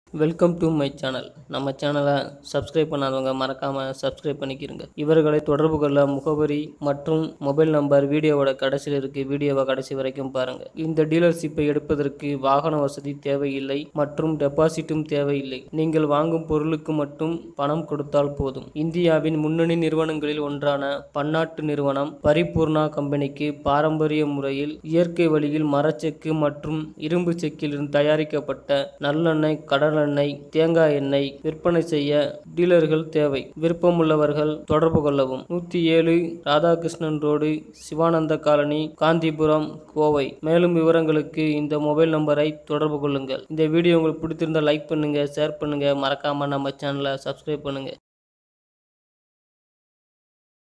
welcome to my channel நம்ம சேனலை subscribe பண்ணாதவங்க மறக்காமல் சப்ஸ்கிரைப் பண்ணிக்கிறங்க இவர்களை தொடர்பு கொள்ள முகவரி மற்றும் மொபைல் நம்பர் வீடியோவோட கடைசியில் இருக்கு வீடியோவை கடைசி வரைக்கும் பாருங்க இந்த டீலர்ஷிப்பை எடுப்பதற்கு வாகன வசதி தேவையில்லை மற்றும் டெபாசிட்டும் தேவையில்லை நீங்கள் வாங்கும் பொருளுக்கு மட்டும் பணம் கொடுத்தால் போதும் இந்தியாவின் முன்னணி நிறுவனங்களில் ஒன்றான பன்னாட்டு நிறுவனம் பரிபூர்ணா கம்பெனிக்கு பாரம்பரிய முறையில் இயற்கை வழியில் மரச்செக்கு மற்றும் இரும்பு செக்கிலிருந்து தயாரிக்கப்பட்ட நல்லெண்ணெய் கடலெண்ணெய் தேங்காய் எண்ணெய் விற்பனை செய்ய டீலர்கள் தேவை விருப்பமுள்ளவர்கள் தொடர்பு கொள்ளவும் நூற்றி ஏழு ராதாகிருஷ்ணன் ரோடு சிவானந்த காலனி காந்திபுரம் கோவை மேலும் விவரங்களுக்கு இந்த மொபைல் நம்பரை தொடர்பு கொள்ளுங்கள் இந்த வீடியோ உங்களுக்கு பிடித்திருந்தால் லைக் பண்ணுங்க ஷேர் பண்ணுங்க மறக்காம நம்ம சேனலை சப்ஸ்கிரைப் பண்ணுங்க